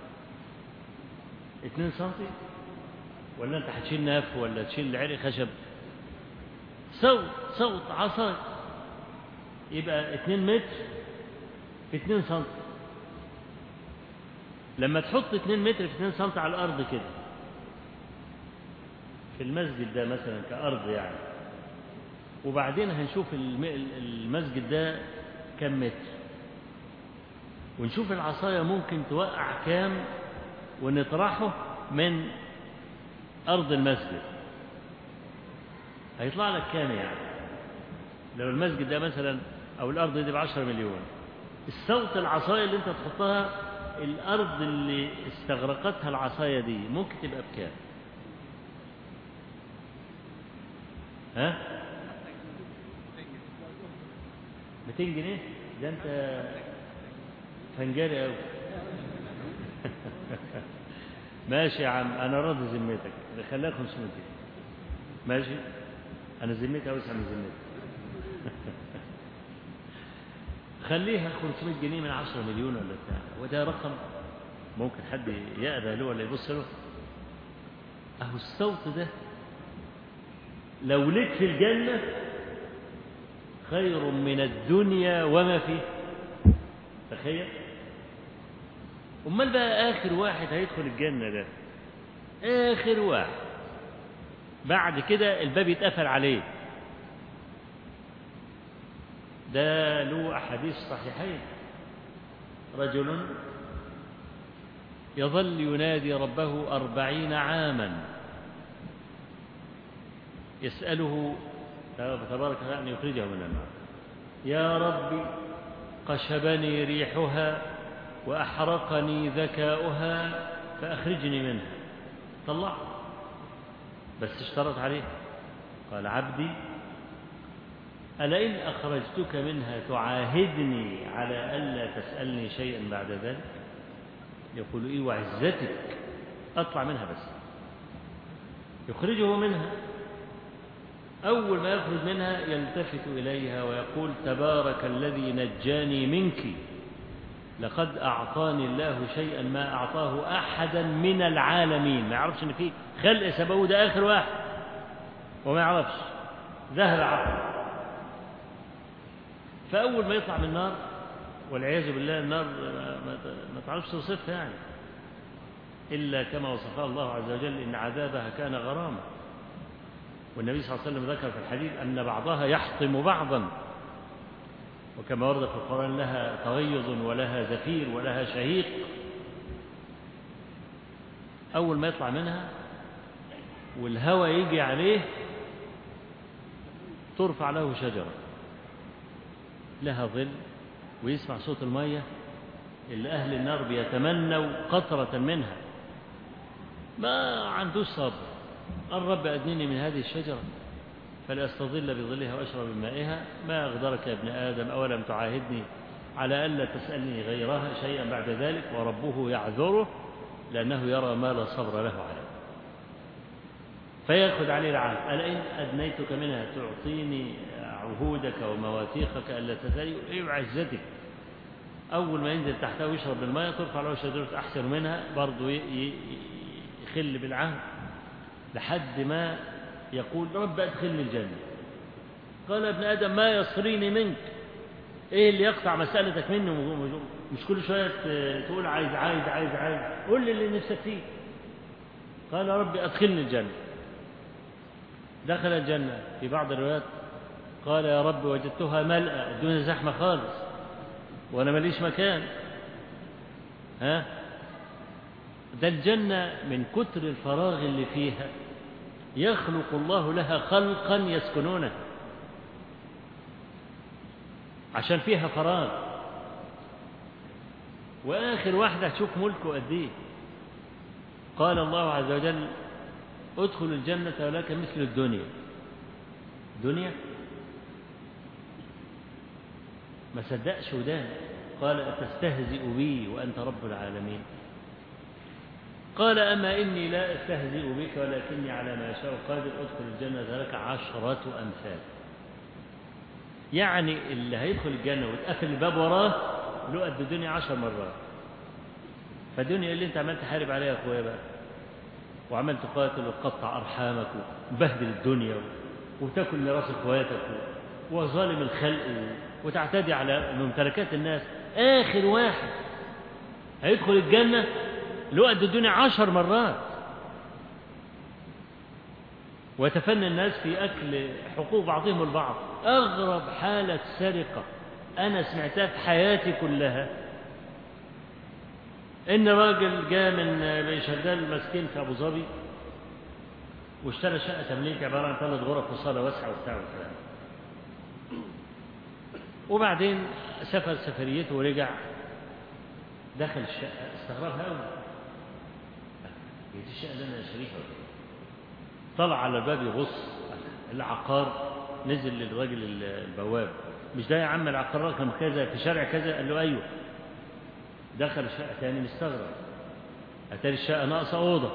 2 سنتي ولا انت هتشيل ناف ولا تشيل عرق خشب صوت صوت عصايه يبقى 2 متر في 2 سنتي لما تحط 2 متر في 2 سنتي على الارض كده في المسجد ده مثلا كأرض يعني وبعدين هنشوف المسجد ده كم متر ونشوف العصاية ممكن توقع كام ونطرحه من أرض المسجد هيطلع لك كام يعني لو المسجد ده مثلا أو الأرض دي بعشرة مليون الصوت العصاية اللي أنت تحطها الأرض اللي استغرقتها العصاية دي ممكن تبقى بكام؟ ها؟ 200 جنيه؟ ده أنت فنجاري أوي ماشي يا عم أنا راضي ذمتك خليها 500 جنيه ماشي أنا ذمتي أوسع من ذمتك خليها 500 جنيه من 10 مليون ولا بتاع وده رقم ممكن حد يأبى له ولا يبص له أهو الصوت ده لو لك في الجنة خير من الدنيا وما فيه تخيل أمال بقى آخر واحد هيدخل الجنة ده آخر واحد بعد كده الباب يتقفل عليه ده له أحاديث صحيحين رجل يظل ينادي ربه أربعين عاما يسأله تبارك وتعالى أن يخرجه من النار يا ربي قشبني ريحها وأحرقني ذكاؤها فأخرجني منها طلع بس اشترط عليه قال عبدي ألئن أخرجتك منها تعاهدني على ألا تسألني شيئا بعد ذلك يقول إيه وعزتك أطلع منها بس يخرجه منها أول ما يخرج منها يلتفت إليها ويقول تبارك الذي نجاني منك لقد أعطاني الله شيئا ما أعطاه أحدا من العالمين ما يعرفش إن في خلق سبوه ده آخر واحد وما يعرفش ذهب عقله فأول ما يطلع من النار والعياذ بالله النار ما تعرفش توصفها يعني إلا كما وصفها الله عز وجل إن عذابها كان غراما والنبي صلى الله عليه وسلم ذكر في الحديث أن بعضها يحطم بعضا وكما ورد في القرآن لها تغيظ ولها زفير ولها شهيق أول ما يطلع منها والهوى يجي عليه ترفع له شجرة لها ظل ويسمع صوت المية اللي أهل النار بيتمنوا قطرة منها ما عندوش صبر الرب أدنيني من هذه الشجرة فلأستظل بظلها وأشرب من مائها ما أغدرك يا ابن آدم أولم تعاهدني على ألا تسألني غيرها شيئا بعد ذلك وربه يعذره لأنه يرى ما لا صبر له عليه فيأخذ عليه العهد ألئن أدنيتك منها تعطيني عهودك ومواثيقك ألا تزالي إيه عزتك أول ما ينزل تحتها ويشرب من الماء ترفع له شجرة أحسن منها برضه يخل بالعهد لحد ما يقول رب أدخلني الجنة قال ابن آدم ما يصريني منك إيه اللي يقطع مسألتك مني مش كل شوية تقول عايز عايز عايز عايز قول لي اللي نفسك فيه قال ربي أدخلني الجنة دخل الجنة في بعض الروايات قال يا رب وجدتها ملأى دون زحمة خالص وأنا ماليش مكان ها ده الجنة من كتر الفراغ اللي فيها يخلق الله لها خلقا يسكنونه عشان فيها فراغ وآخر واحدة هتشوف ملكه قد إيه قال الله عز وجل ادخل الجنة ولك مثل الدنيا دنيا ما صدقش ودان قال أتستهزئ بي وأنت رب العالمين قال أما إني لا أستهزئ بك ولكني على ما يشاء قادر أدخل الجنة لك عشرة أمثال يعني اللي هيدخل الجنة وتقفل الباب وراه له قد الدنيا عشر مرات فالدنيا اللي انت عمال تحارب عليها يا اخويا بقى وعمال تقاتل وتقطع ارحامك وتبهدل الدنيا وتاكل ميراث اخواتك وظالم الخلق وتعتدي على ممتلكات الناس اخر واحد هيدخل الجنه له قد الدنيا عشر مرات ويتفنى الناس في أكل حقوق بعضهم البعض أغرب حالة سرقة أنا سمعتها في حياتي كلها إن راجل جاء من شغال مسكين في أبو ظبي واشترى شقة تمليك عبارة عن ثلاث غرف وصالة واسعة وبتاع والكلام وبعدين سافر سفريته ورجع دخل الشقة استغربها قوي هي الشقة اللي أنا شريكها ولا إيه؟ طلع على الباب يبص العقار نزل للراجل البواب مش ده يا عم العقار رقم كذا في شارع كذا قال له أيوه دخل الشقة تاني مستغرب أتاري الشقة ناقصة أوضة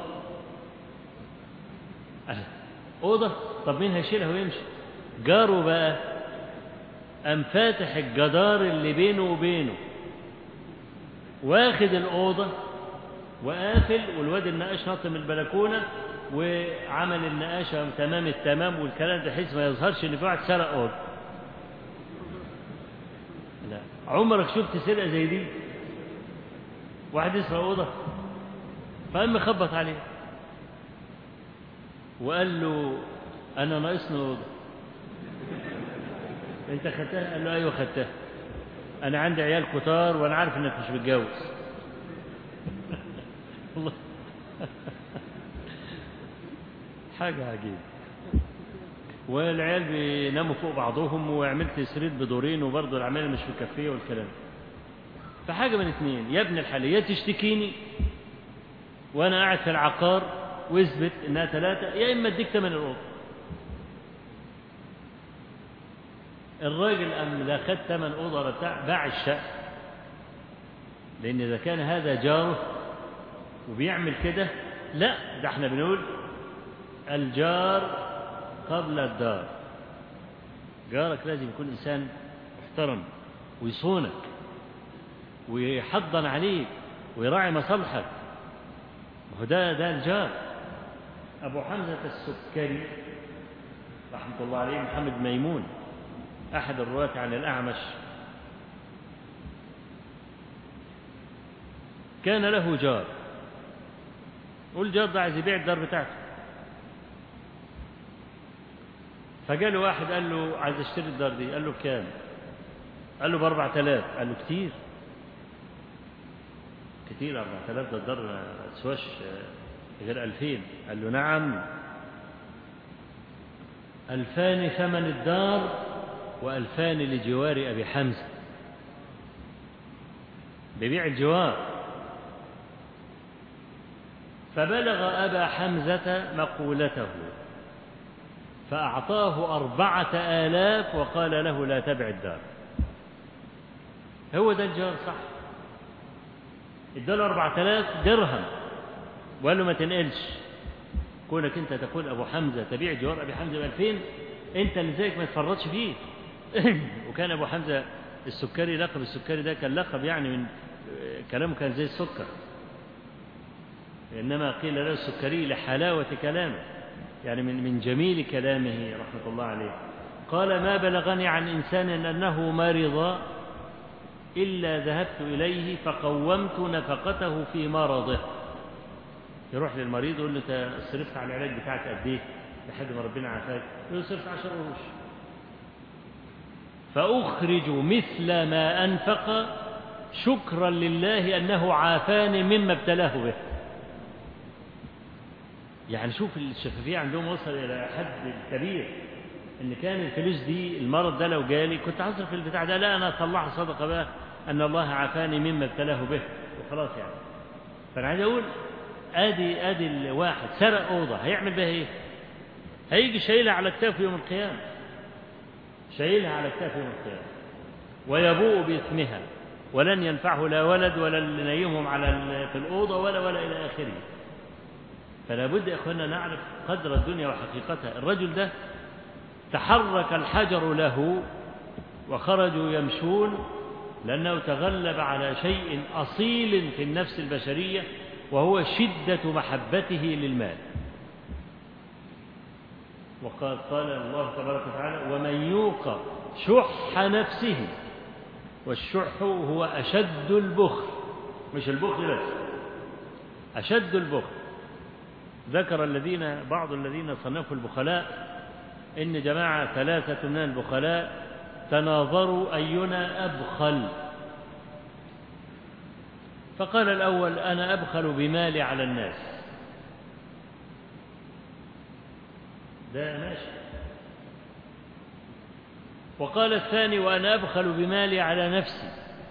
قال أوضة طب مين هيشيلها ويمشي جاره بقى قام فاتح الجدار اللي بينه وبينه واخد الأوضة وقافل والواد النقاش نط من البلكونة وعمل النقاشة تمام التمام والكلام ده بحيث ما يظهرش إن في واحد سرق أوضة لا عمرك شفت سرقة زي دي واحد يسرق أوضة فقام خبط عليه وقال له أنا ناقصني أوضة أنت خدتها؟ قال له أيوه خدتها أنا عندي عيال كتار وأنا عارف إنك مش متجوز والله حاجة عجيبة والعيال بيناموا فوق بعضهم وعملت سرير بدورين وبرضه العمالة مش مكفية والكلام فحاجة من اتنين يا ابن الحلال يا تشتكيني وأنا قاعد في العقار واثبت إنها ثلاثة يا إما أديك تمن الأوضة الراجل أم لا خد ثمن أوضة ولا بتاع باع الشقة لأن إذا كان هذا جاره وبيعمل كده لا ده احنا بنقول الجار قبل الدار جارك لازم يكون إنسان محترم ويصونك ويحضن عليك ويراعي مصالحك وهو ده ده الجار أبو حمزة السكري رحمة الله عليه محمد ميمون أحد الرواة عن الأعمش كان له جار والجار ده عايز يبيع الدار بتاعته فجاله واحد قال له عايز اشتري الدار دي قال له بكام قال له بأربع تلاف قال له كتير كتير أربع تلاف ده الدار ما تسواش غير ألفين قال له نعم ألفان ثمن الدار وألفان لجوار أبي حمزة ببيع الجوار فبلغ أبا حمزة مقولته فأعطاه أربعة آلاف وقال له لا تبع الدار هو ده الجار صح اداله أربعة آلاف درهم وقال له ما تنقلش كونك أنت تقول أبو حمزة تبيع جوار أبي حمزة بألفين أنت اللي زيك ما تفرطش فيه وكان أبو حمزة السكري لقب السكري ده كان لقب يعني من كلامه كان زي السكر إنما قيل له السكري لحلاوة كلامه يعني من من جميل كلامه رحمة الله عليه قال ما بلغني عن إنسان أنه مرض إلا ذهبت إليه فقومت نفقته في مرضه يروح للمريض يقول له أنت صرفت على العلاج بتاعك قد إيه لحد ما ربنا عافاك يقول له صرفت 10 قروش فأخرج مثل ما أنفق شكرا لله أنه عافاني مما ابتلاه به يعني شوف الشفافية عندهم وصل إلى حد كبير إن كان الفلوس دي المرض ده لو جالي كنت هصرف البتاع ده لا أنا أطلعها صدقة بقى أن الله عافاني مما ابتلاه به وخلاص يعني فأنا عايز أقول آدي آدي الواحد سرق أوضة هيعمل بها إيه؟ هيجي شايلها على كتافه يوم القيامة شايلها على كتافه يوم القيامة ويبوء بإثمها ولن ينفعه لا ولد ولا نيمهم على في الأوضة ولا ولا إلى آخره فلا بد يا اخوانا نعرف قدر الدنيا وحقيقتها الرجل ده تحرك الحجر له وخرجوا يمشون لأنه تغلب على شيء أصيل في النفس البشرية وهو شدة محبته للمال وقال قال الله تبارك وتعالى ومن يوق شح نفسه والشح هو أشد البخل مش البخل بس أشد البخل ذكر الذين بعض الذين صنفوا البخلاء إن جماعة ثلاثة من البخلاء تناظروا أينا أبخل فقال الأول أنا أبخل بمالي على الناس ده ماشي وقال الثاني وأنا أبخل بمالي على نفسي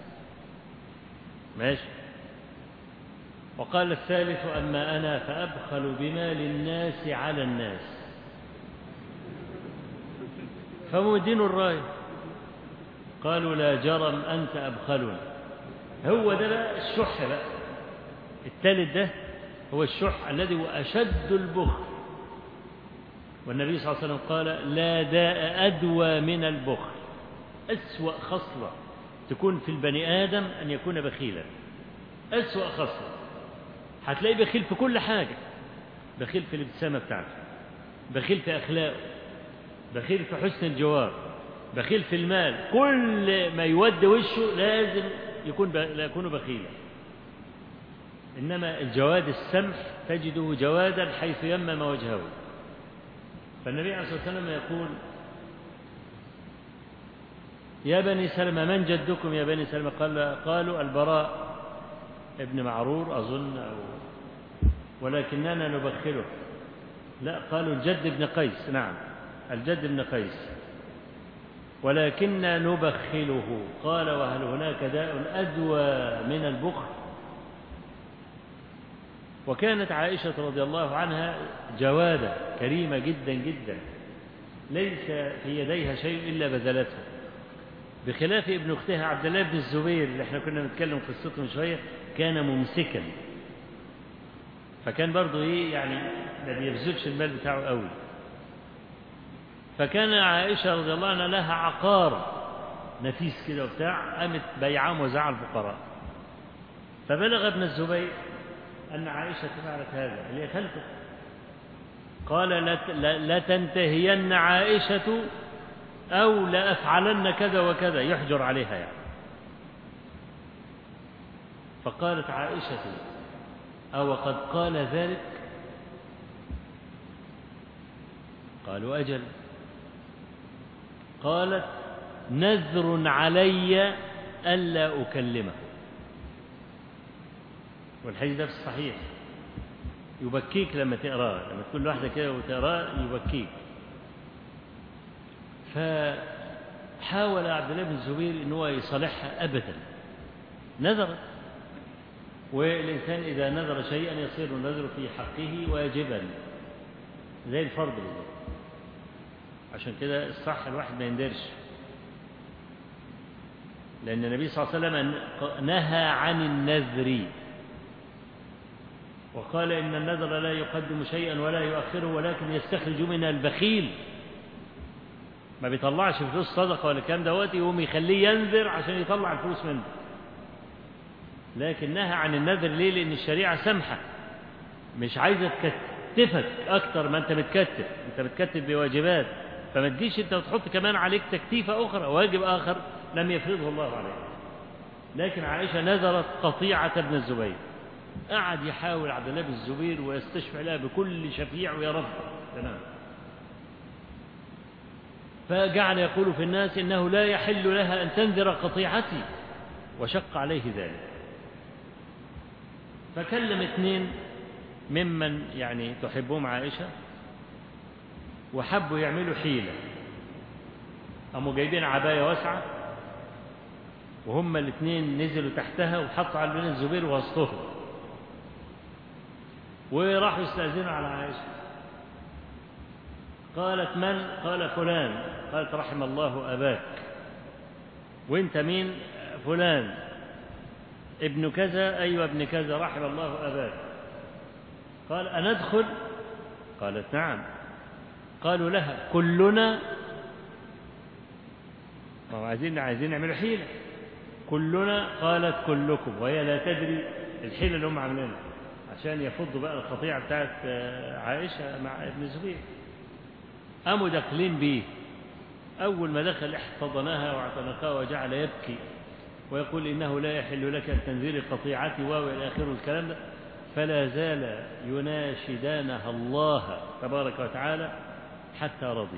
ماشي وقال الثالث أما أنا فأبخل بمال الناس على الناس فمدين الراية قالوا لا جرم أنت أبخلنا هو ده بقى الشح بقى الثالث ده هو الشح الذي هو أشد البخل والنبي صلى الله عليه وسلم قال لا داء أدوى من البخل أسوأ خصلة تكون في البني آدم أن يكون بخيلا أسوأ خصلة هتلاقيه بخيل في كل حاجة بخيل في الابتسامة بتاعته بخيل في أخلاقه بخيل في حسن الجوار بخيل في المال كل ما يود وشه لازم يكون لا يكون بخيلا إنما الجواد السمح تجده جوادا حيث يمم وجهه فالنبي عليه الصلاة والسلام يقول يا بني سلمة من جدكم يا بني سلمة قال قالوا البراء ابن معرور أظن أو ولكننا نبخله لا قالوا الجد ابن قيس نعم الجد ابن قيس ولكننا نبخله قال وهل هناك داء أدوى من البخل وكانت عائشة رضي الله عنها جوادة كريمة جدا جدا ليس في يديها شيء إلا بذلته بخلاف ابن أختها عبد الله بن الزبير اللي احنا كنا نتكلم قصته من شوية كان ممسكا فكان برضه ايه يعني ما بيبذلش المال بتاعه قوي فكان عائشة رضي الله عنها لها عقار نفيس كده وبتاع قامت بيعاه وزع الفقراء فبلغ ابن الزبير أن عائشة فعلت هذا اللي هي خلفه قال لتنتهين عائشة أو لأفعلن كذا وكذا يحجر عليها يعني فقالت عائشة أو قد قال ذلك قالوا أجل قالت نذر علي ألا أكلمه والحديث ده في الصحيح يبكيك لما تقراه لما تكون لوحدك كده وتقراه يبكيك فحاول عبد الله بن الزبير ان هو يصالحها ابدا نذرت والانسان اذا نذر شيئا يصير النذر في حقه واجبا زي الفرض بالظبط عشان كده الصح الواحد ما يندرش لأن النبي صلى الله عليه وسلم نهى عن النذر وقال إن النذر لا يقدم شيئا ولا يؤخره ولكن يستخرج من البخيل ما بيطلعش فلوس صدقة ولا الكلام دوت يقوم يخليه ينذر عشان يطلع الفلوس منه لكن نهى عن النذر ليه لأن الشريعة سامحة مش عايزة تكتفك أكتر ما أنت بتكتف أنت بتكتف بواجبات فما تجيش أنت وتحط كمان عليك تكتيفة أخرى واجب آخر لم يفرضه الله عليك لكن عائشة نذرت قطيعة ابن الزبير قعد يحاول عبد الله بن الزبير ويستشفع لها بكل شفيع ويا رب تمام فجعل يقول في الناس إنه لا يحل لها أن تنذر قطيعتي وشق عليه ذلك فكلم اثنين ممن يعني تحبهم عائشة وحبوا يعملوا حيلة قاموا جايبين عباية واسعة وهم الاثنين نزلوا تحتها وحطوا على بن الزبير وسطهم وراحوا يستأذنوا على عائشة قالت من قال فلان قالت رحم الله أباك وانت مين فلان ابن كذا أيوة ابن كذا رحم الله أباك قال أندخل قالت نعم قالوا لها كلنا ما عايزين عايزين نعملوا حيلة كلنا قالت كلكم وهي لا تدري الحيلة اللي هم عاملينها عشان يفضوا بقى القطيعة بتاعت عائشة مع ابن الزبير قاموا داخلين بيه أول ما دخل احتضنها واعتنقها وجعل يبكي ويقول إنه لا يحل لك أن تنذري قطيعتي وإلى آخره الكلام ده فلا زال يناشدانها الله تبارك وتعالى حتى رضي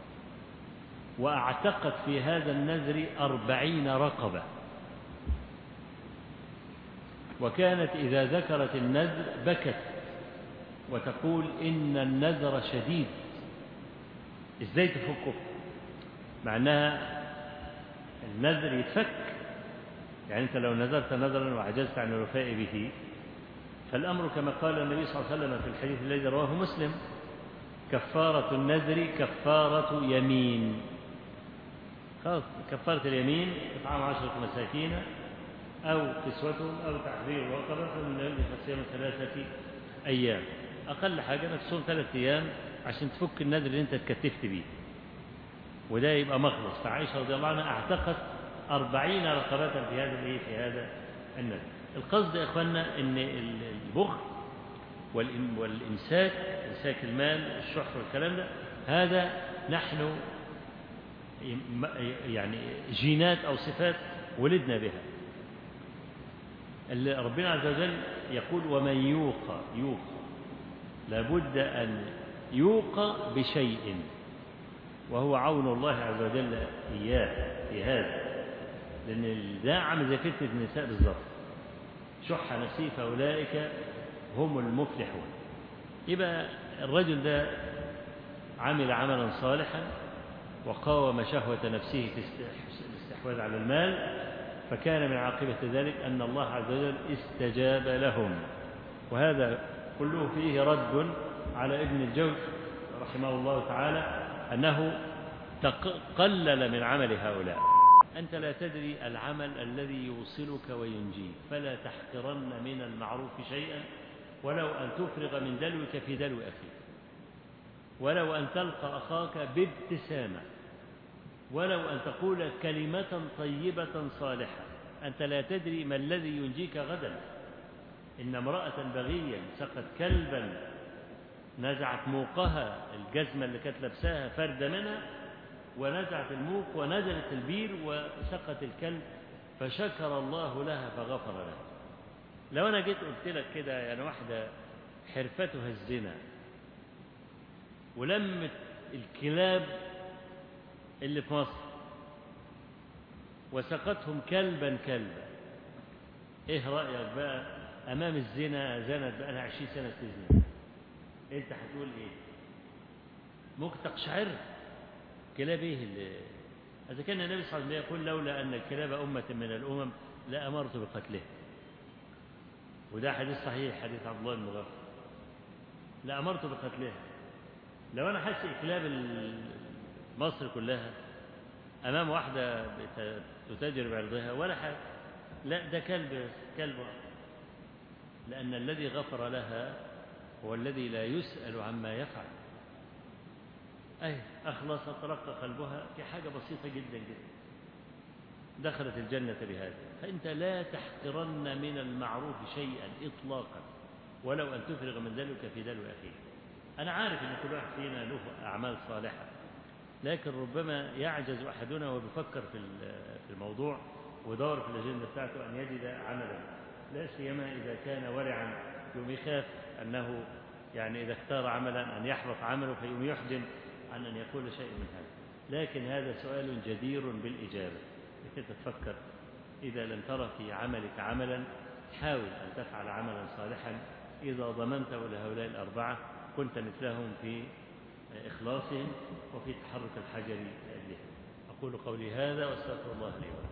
واعتقت في هذا النذر أربعين رقبة وكانت إذا ذكرت النذر بكت وتقول إن النذر شديد إزاي تفكه مع أنها النذر يتفك يعني أنت لو نذرت نذرا وعجزت عن الوفاء به فالأمر كما قال النبي صلى الله عليه وسلم في الحديث الذي رواه مسلم كفارة النذر كفارة يمين خلاص كفارة اليمين إطعام عشرة مساكين أو كسوتهم أو تحرير رقبة من يوم صيام ثلاثة أيام أقل حاجة إنك تصوم ثلاثة أيام عشان تفك النذر اللي أنت اتكتفت بيه وده يبقى مخلص فعائشة رضي الله عنها اعتقت أربعين رقبة في هذا الإيه في هذا النذر القصد يا إخوانا إن البخل والإم- والإمساك إمساك المال الشح والكلام ده هذا نحن يم- يعني جينات أو صفات ولدنا بها اللي ربنا عز وجل يقول ومن يوقى يوقى لابد أن يوقى بشيء وهو عون الله عز وجل إياه في هذا لأن ده عامل زي فتنة النساء بالظبط شح نسيء فأولئك هم المفلحون يبقى الرجل ده عمل عملا صالحا وقاوم شهوة نفسه في است- الاستحواذ على المال فكان من عاقبة ذلك أن الله عز وجل استجاب لهم وهذا كله فيه رد على ابن الجوز رحمه الله تعالى أنه تق- قلل من عمل هؤلاء أنت لا تدري العمل الذي يوصلك وينجيك فلا تحقرن من المعروف شيئا ولو أن تفرغ من دلوك في دلو أخيك ولو أن تلقى أخاك بابتسامة ولو أن تقول كلمة طيبة صالحة أنت لا تدري ما الذي ينجيك غدا إن امرأة بغيا سقت كلبا نزعت موقها الجزمة اللي كانت لابساها فرد منها ونزعت الموق ونزلت البير وسقت الكلب فشكر الله لها فغفر لها لو أنا جيت قلت لك كده يعني واحدة حرفتها الزنا ولمت الكلاب اللي في مصر وسقتهم كلبا كلبا ايه رأيك بقى امام الزنا زنت بقى لها 20 سنة تزني انت هتقول ايه ممكن تقشعر كلاب ايه اللي اذا كان النبي صلى الله عليه وسلم يقول لولا ان الكلاب امة من الامم لامرت بقتلها وده حديث صحيح حديث عبد الله بن مغفر لامرت بقتلها لو انا حاسس كلاب مصر كلها امام واحده بت- تتاجر بعرضها ولا حاجه لا ده كلب بس، كلب واحد. لان الذي غفر لها هو الذي لا يسال عما يفعل اي اخلصت رق قلبها في حاجه بسيطه جدا جدا دخلت الجنه بهذا فانت لا تحقرن من المعروف شيئا اطلاقا ولو ان تفرغ من دلوك في دلو اخيك انا عارف ان كل واحد فينا له اعمال صالحه لكن ربما يعجز أحدنا وهو بيفكر في في الموضوع ودور في الأجندة بتاعته أن يجد عملا لا سيما إذا كان ورعا يوم يخاف أنه يعني إذا اختار عملا أن يحبط عمله فيوم يحجم عن أن يقول شيء من هذا لكن هذا سؤال جدير بالإجابة لكي تتفكر إذا لم ترى في عملك عملا حاول أن تفعل عملا صالحا إذا ضمنته لهؤلاء الأربعة كنت مثلهم في إخلاصهم وفي تحرك الحجر لأجلهم أقول قولي هذا واستغفر الله لي ولكم